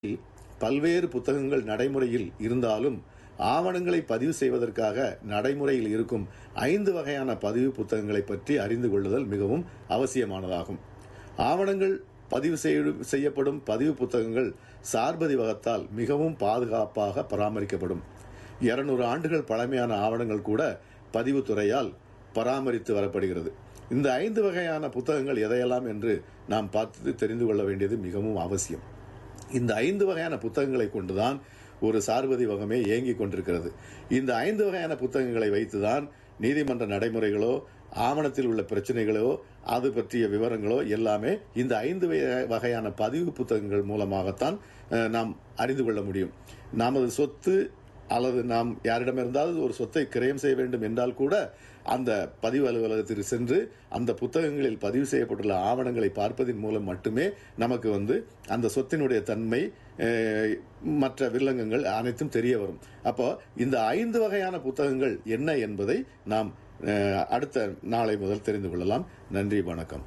பல்வேறு புத்தகங்கள் நடைமுறையில் இருந்தாலும் ஆவணங்களை பதிவு செய்வதற்காக நடைமுறையில் இருக்கும் ஐந்து வகையான பதிவு புத்தகங்களை பற்றி அறிந்து கொள்ளுதல் மிகவும் அவசியமானதாகும் ஆவணங்கள் பதிவு செய்ய- செய்யப்படும் பதிவு புத்தகங்கள் சார்பதிவகத்தால் மிகவும் பாதுகாப்பாக பராமரிக்கப்படும் இருநூறு ஆண்டுகள் பழமையான ஆவணங்கள் கூட பதிவுத்துறையால் பராமரித்து வரப்படுகிறது இந்த ஐந்து வகையான புத்தகங்கள் எதையெல்லாம் என்று நாம் பார்த்து தெரிந்து கொள்ள வேண்டியது மிகவும் அவசியம் இந்த ஐந்து வகையான புத்தகங்களை கொண்டுதான் ஒரு சார்பதிவகமே இயங்கிக் கொண்டிருக்கிறது இந்த ஐந்து வகையான புத்தகங்களை வைத்துதான் நீதிமன்ற நடைமுறைகளோ ஆவணத்தில் உள்ள பிரச்சனைகளோ அது பற்றிய விவரங்களோ எல்லாமே இந்த ஐந்து வகை- வகையான பதிவு புத்தகங்கள் மூலமாகத்தான் அஹ், நாம் அறிந்து கொள்ள முடியும் நமது சொத்து அல்லது நாம் யாரிடமிருந்தாவது ஒரு சொத்தை கிரயம் செய்ய வேண்டும் என்றால் கூட அந்த பதிவு அலுவலகத்திற்கு சென்று அந்த புத்தகங்களில் பதிவு செய்யப்பட்டுள்ள ஆவணங்களை பார்ப்பதன் மூலம் மட்டுமே நமக்கு வந்து அந்த சொத்தினுடைய தன்மை அஹ், மற்ற வில்லங்கங்கள் அனைத்தும் தெரிய வரும் அப்போ இந்த ஐந்து வகையான புத்தகங்கள் என்ன என்பதை நாம் அஹ், அடுத்த நாளை முதல் தெரிந்து கொள்ளலாம் நன்றி வணக்கம்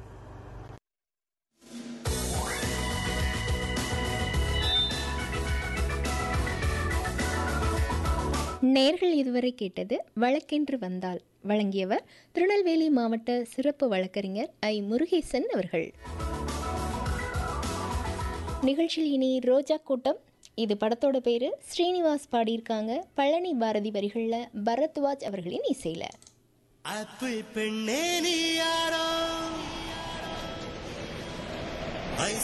நேர்கள் இதுவரை கேட்டது வழக்கென்று வந்தால் வழங்கியவர் திருநெல்வேலி மாவட்ட சிறப்பு வழக்கறிஞர் ஐ முருகேசன் அவர்கள் நிகழ்ச்சியில் இனி ரோஜா கூட்டம் இது படத்தோட பேரு ஸ்ரீனிவாஸ் பாடியிருக்காங்க பழனி பாரதி வரிகளில் பரத்வாஜ் அவர்களின் இசையில் அப்பு பெண்ணே நீ யாரோ